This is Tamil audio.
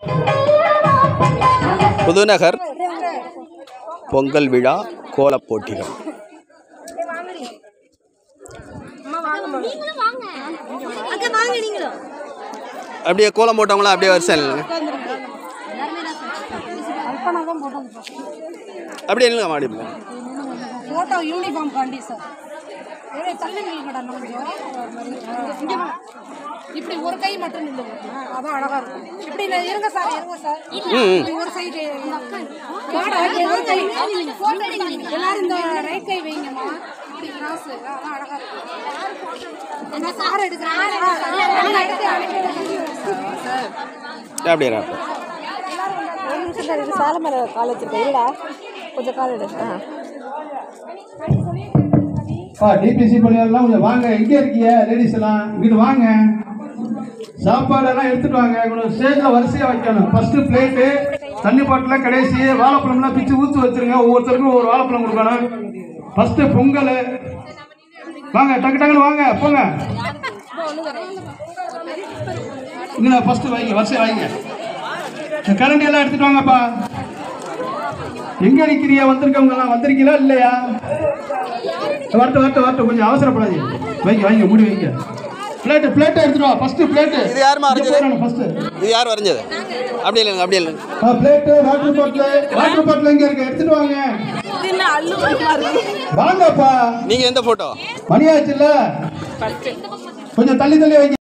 புதுநகர் பொங்கல் விழா கோலப் போட்டிகள் அங்க வாங்க நீங்களும் அப்படியே கோலம் போட்டவங்களாம் அப்படியே வரிசை இல்லைங்க அப்படியே இல்லைங்க மாடி ஃபோட்டோ யூனிஃபார்ம் காண்டி சார் ஏழை தள்ளி நில்லுங்கடா கொஞ்சம் இங்க வா. இப்படி ஒரு கை மட்டும் நில்லுங்க அதான் அழகா இருக்கும் இப்படி இல்ல, இருங்க சார் இருங்க சார் இப்படி ஒரு சைடு வாடா இப்படி ஒரு கை எல்லாரும் இந்த ரைட் கை வைங்கம்மா இப்படி கிராஸ் அதான் அழகா இருக்கும் என்ன சார் எடுக்கிறாங்க நல்லா எடுத்து சார் அப்படியே ராப்பா. ஒரு நிமிஷம் தான் இருக்கு சாலமர கால் வச்சிருக்கேன் இல்லடா கொஞ்சம் கால் எடு ஆ ஆ டிபிசி பணியாளர்லாம் கொஞ்சம் வாங்க எங்கே இருக்கீங்க லேடிஸ் எல்லாம் இங்கிட்டு வாங்க சாப்பாடெல்லாம் எடுத்துட்டு வாங்க கொஞ்சம் ஸ்டேஜில் வரிசையாக வைக்கணும் ஃபர்ஸ்ட் பிளேட்டு தண்ணி பாட்டில் கடைசி வாழைப்பழம்லாம் பிச்சு ஊற்றி வச்சிருங்க ஒவ்வொருத்தருக்கும் ஒரு வாழைப்பழம் கொடுக்கணும் ஃபர்ஸ்ட் பொங்கல் வாங்க டக்கு டக்குன்னு வாங்க போங்க இங்கே ஃபர்ஸ்ட் வைங்க வரிசை வைங்க இந்த கரண்டி எல்லாம் எடுத்துட்டு வாங்கப்பா எங்க நிக்கிறீங்க வந்திருக்கவங்க எல்லாம் வந்திருக்கீங்களா இல்லையா வரட்டும் வரட்டும் வரட்டும் கொஞ்சம் அவசரப்படாதீங்க வைங்க வைங்க மூடி வைங்க பிளேட்டு பிளேட்டை எடுத்துட்டு வா ஃபர்ஸ்ட் பிளேட்டு இது யாரும்மா வரைஞ்சது? ஃபர்ஸ்ட் இது யார் வரைஞ்சது அப்படியே இல்லைங்க அப்படியே இல்லைங்க ஆ plate water bottle water bottle எங்க இருக்கு எடுத்துட்டு வாங்க வாங்கப்பா நீங்கள் எந்த ஃபோட்டோ மணி ஆச்சுல்ல கொஞ்சம் தள்ளி தள்ளி வைங்க